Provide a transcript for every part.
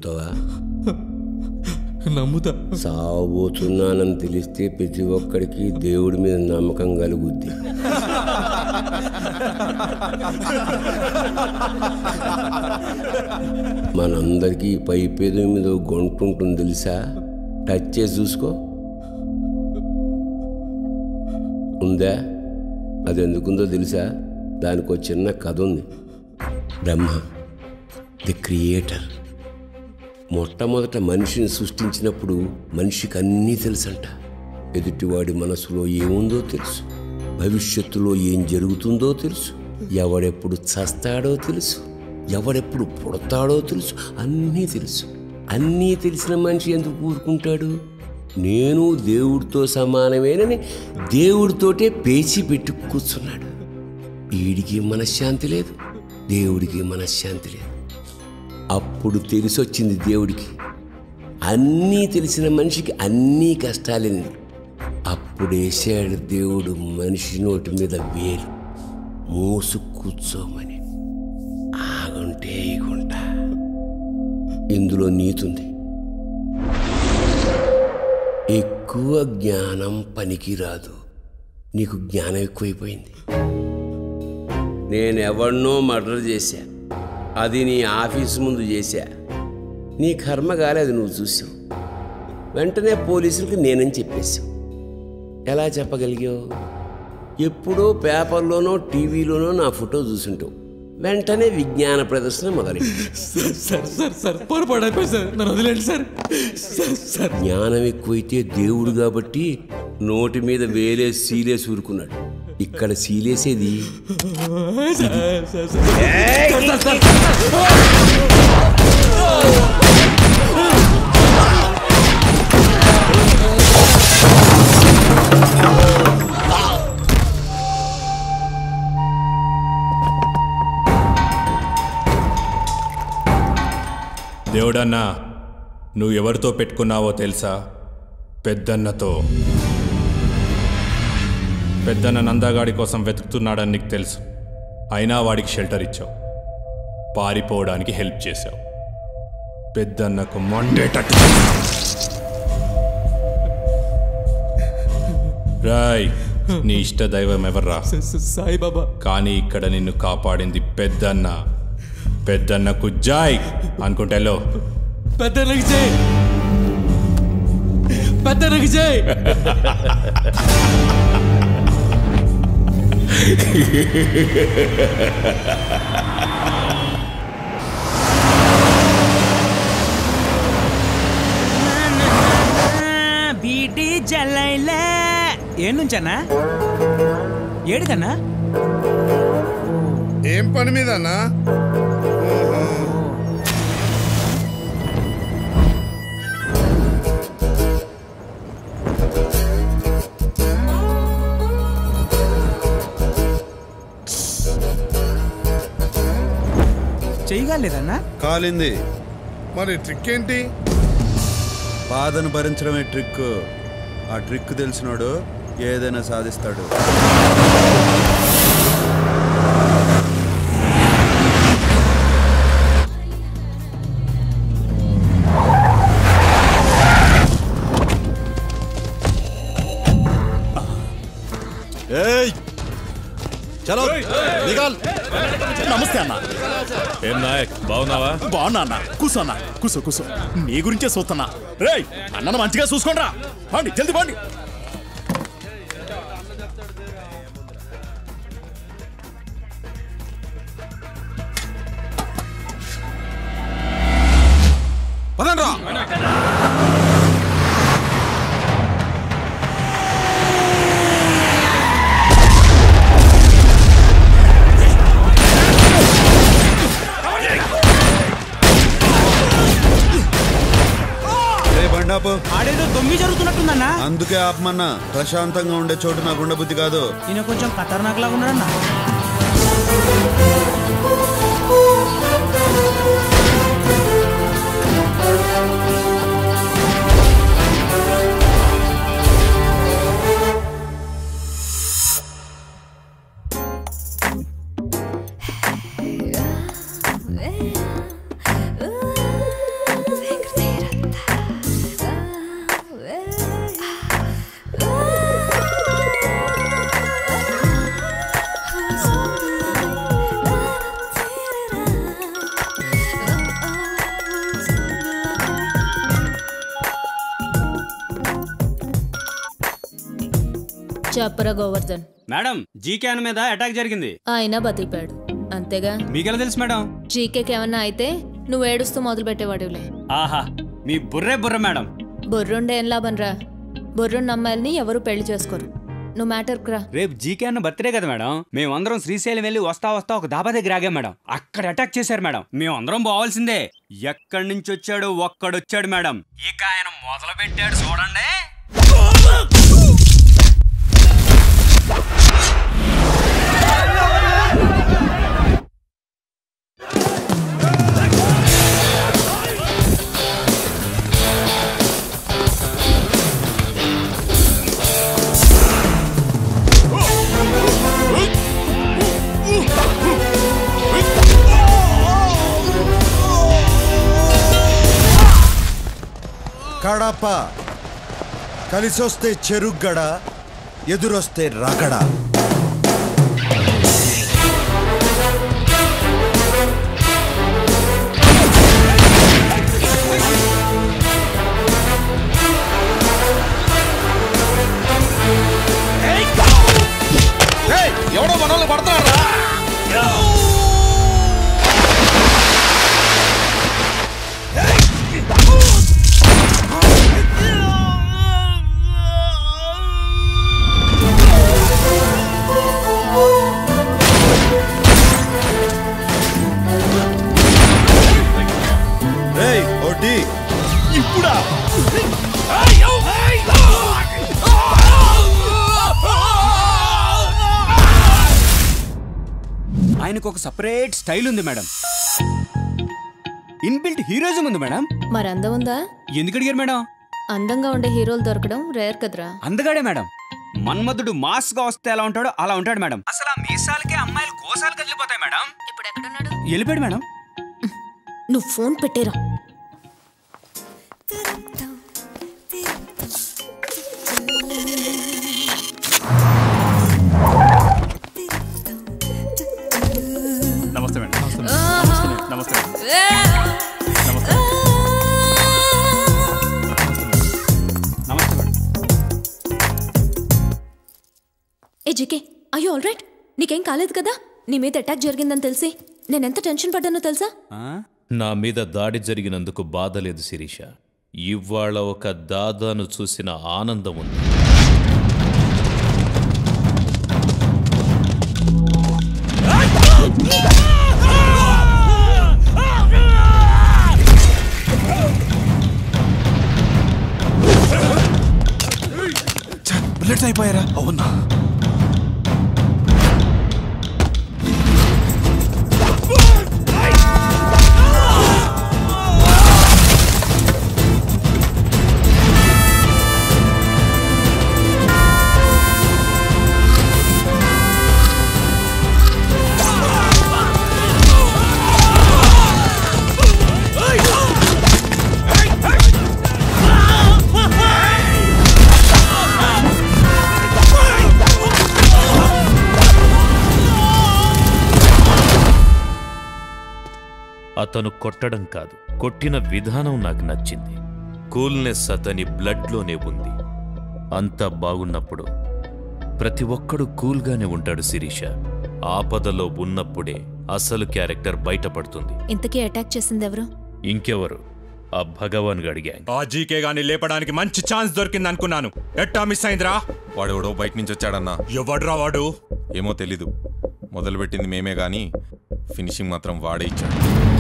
నమ్ముతావా నమ్ముతా సావబోతున్నానని తెలిస్తే ప్రతి ఒక్కడికి దేవుడి మీద నమ్మకం కలుగుద్ది మనందరికీ పై పేద మీద ఓ గొంటు ఉంటుంది తెలుసా టచ్ చేసి చూసుకో ఉందా అది ఎందుకుందో తెలుసా దానికి ఒక చిన్న కథ ఉంది బ్రహ్మ ది క్రియేటర్ మొట్టమొదట మనిషిని సృష్టించినప్పుడు మనిషికి అన్నీ తెలుసంట ఎదుటివాడి మనసులో ఏముందో తెలుసు భవిష్యత్తులో ఏం జరుగుతుందో తెలుసు ఎవడెప్పుడు చస్తాడో తెలుసు ఎవడెప్పుడు పుడతాడో తెలుసు అన్నీ తెలుసు అన్నీ తెలిసిన మనిషి ఎందుకు ఊరుకుంటాడు నేను దేవుడితో సమానమేనని దేవుడితోటే పేచి పెట్టి కూర్చున్నాడు వీడికి మనశ్శాంతి లేదు దేవుడికి మనశ్శాంతి లేదు అప్పుడు తెలిసొచ్చింది దేవుడికి అన్నీ తెలిసిన మనిషికి అన్నీ కష్టాలేంది అప్పుడు వేసాడు దేవుడు మనిషి నోటి మీద వేలు మూసు కూర్చోమని ఆగుంటే ఈగుంటా ఇందులో నీతుంది ఎక్కువ జ్ఞానం పనికిరాదు నీకు జ్ఞానం ఎక్కువైపోయింది నేను ఎవరినో మర్డర్ చేశా అది నీ ఆఫీస్ ముందు చేశా నీ కర్మ కాలేదు నువ్వు చూసావు వెంటనే పోలీసులకు నేనని చెప్పేశావు ఎలా చెప్పగలిగావు ఎప్పుడో పేపర్లోనో టీవీలోనో నా ఫోటో చూసుంటావు వెంటనే విజ్ఞాన ప్రదర్శన మొదలెట్టావు సార్ సార్ సార్ సార్ పొరపాటు అయిపోయి సార్ నన్ను వదిలేండి సార్ సార్ సార్ జ్ఞానం ఎక్కువైతే దేవుడు కాబట్టి నోటి మీద వేలే సీలేసి ఊరుకున్నాడు ఇక్కడ సీలేసేది sir sir sir sir sir దేవుడన్నా నువ్వు ఎవరితో పెట్టుకున్నావో తెలుసా పెద్దన్నతో పెద్దన్న నందగాడి కోసం వెతుకుతున్నాడని నీకు తెలుసు అయినా వాడికి షెల్టర్ ఇచ్చావు పారిపోవడానికి హెల్ప్ చేశావు పెద్దన్నకు మండేటట్టు రాయ్ నీ ఇష్ట దైవం ఎవర్రా సా- సా- సాయిబాబా కానీ ఇక్కడ నిన్ను కాపాడింది పెద్దన్న పెద్దన్నకు జాయ్ అనుకుంటేలో పెద్దనకి చేయి పెద్దనకి చేయి బీటీ జల్లైలే ఏ నుంచన్నా ఏడికన్నా ఏం పని మీద అన్నా చేయగలేదన్నా కాలింది మరి ట్రిక్ ఏంటి బాధను భరించడమే ట్రిక్ ఆ ట్రిక్ తెలిసినోడు ఏదైనా సాధిస్తాడు ఏయ్ చలో నిఘాల్ నమస్తే అన్న ఏం నాయక్ బాగున్నావా బాగున్నా అన్న కూసో అన్న కూసో కూసో నీ గురించే చూస్తున్నా రేయ్ అన్నను మంచిగా చూసుకోండిరా పండి జల్ది పండి పదండ్రా రే బండాపు ఆడేదో దొంగి జరుగుతున్నట్టుందన్నా అందుకే ఆపమన్నా ప్రశాంతంగా ఉండే చోటు నాకు ఉండబుద్ధి కాదు ఈయన కొంచెం ఖతర్నాక్ లాగా ఉన్నాడన్నా చెప్పరా గోవర్ధన్ మేడం జీకేన్ మీద అటాక్ జరిగింది ఆయన బతికిపోయాడు అంతేగా మీకెలా తెలుసు మేడం జీకేకి ఏమన్నా అయితే నువ్వు ఏడుస్తూ మొదలు పెట్టేవాడివిలే ఆహా మీ బుర్రే బుర్ర మేడం బొర్రుండే ఏం లాభం రా బొర్రున్న అమ్మాయిల్ని ఎవరు పెళ్లి చేసుకోరు నువ్వు మ్యాటర్కి రా రేపు జీకే అన్న బర్త్డే కదా మేడం మేమందరం శ్రీశైలం వెళ్ళి వస్తా వస్తా ఒక దాబా దగ్గర ఆగాం మేడం అక్కడ అటాక్ చేశారు మేడం మేమందరం పోవాల్సిందే ఎక్కడి నుంచి వచ్చాడు ఒక్కడొచ్చాడు మేడం ఇక ఆయన మొదలు పెట్టాడు చూడండి కడప కలిసొస్తే చెరుగ్గడ ఎదురొస్తే రగడ ఎవడో మనల్ని పడతారా రేయ్ ఓటి ఇప్పుడా ఆయనకు ఒక సపరేట్ స్టైల్ ఉంది మేడం ఇన్బిల్ట్ హీరోయిజం ఉంది మేడం మరి అందం ఉందా ఎందుకు అడిగారు మేడం అందంగా ఉండే హీరోలు దొరకడం రేర్ కదరా అందగాడే మేడం మన్మధుడు మాస్ గా వస్తే ఎలా ఉంటాడో అలా ఉంటాడు మేడం అసలు ఆ మీసాలకే అమ్మాయిలు కోసాలు కదిలిపోతాయి మేడం ఇప్పుడు ఎక్కడున్నాడు వెళ్ళిపోయాడు మేడం నువ్వు ఫోన్ పెట్టేరా నమస్తే మేడం నమస్తే నమస్తే నమస్తే మేడం ఏ జికే అయ్యో ఆల్ రైట్ నీకేం కాలేదు కదా నీ మీద అటాక్ జరిగిందని తెలిసి నేను ఎంత టెన్షన్ పడ్డానో తెలుసా నా మీద దాడి జరిగినందుకు బాధ లేదు శిరీష ఇవాళ ఒక దాదాను చూసిన ఆనందం ఉంది బుల్లెట్స్ అయిపోయారా అవునా అతను కొట్టడం కాదు కొట్టిన విధానం నాకు నచ్చింది కూల్నెస్ అతని బ్లడ్లోనే ఉంది అంత బాగున్నప్పుడు ప్రతి ఒక్కడు కూల్గానే ఉంటాడు శిరీష ఆపదలో ఉన్నప్పుడే అసలు క్యారెక్టర్ బయటపడుతుంది ఇంతకీ అటాక్ చేసింది ఎవరు ఇంకెవరు ఆ భగవాన్ గడి గ్యాంగ్ ఆ జీకే గాని లేపడానికి మంచి ఛాన్స్ దొరికింది అనుకున్నాను ఎట్టా మిస్ అయిందిరా వాడెవడో బయట నుంచి వచ్చాడన్నా ఎవడ్రా వాడు ఏమో తెలీదు మొదలుపెట్టింది మేమే గాని ఫినిషింగ్ మాత్రం వాడే ఇచ్చాడు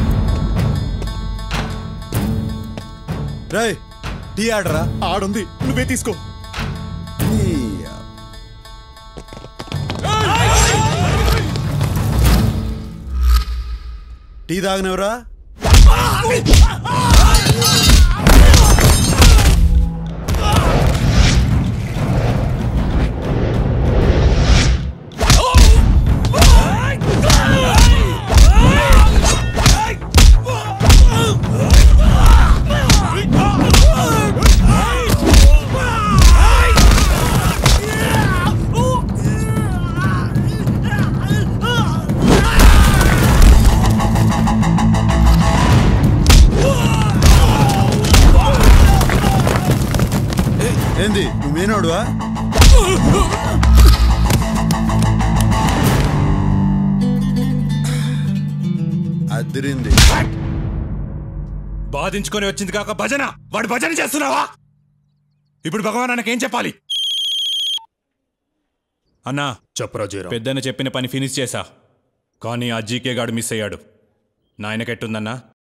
రేయ్ టీ ఆడరా ఆడుంది నువ్వే తీసుకో టీ తాగనవరా ఆ చచ్చినోడువా అదిరింది బాధించుకొని వచ్చింది కాక భజన వాడు భజన చేస్తున్నావా ఇప్పుడు భగవాన్ నాకేం చెప్పాలి అన్నా చెప్పరా జయరాం పెద్దన్న చెప్పిన పని ఫినిష్ చేశా కానీ ఆ జీకే గాడు మిస్ అయ్యాడు నాయనకెట్టుందన్నా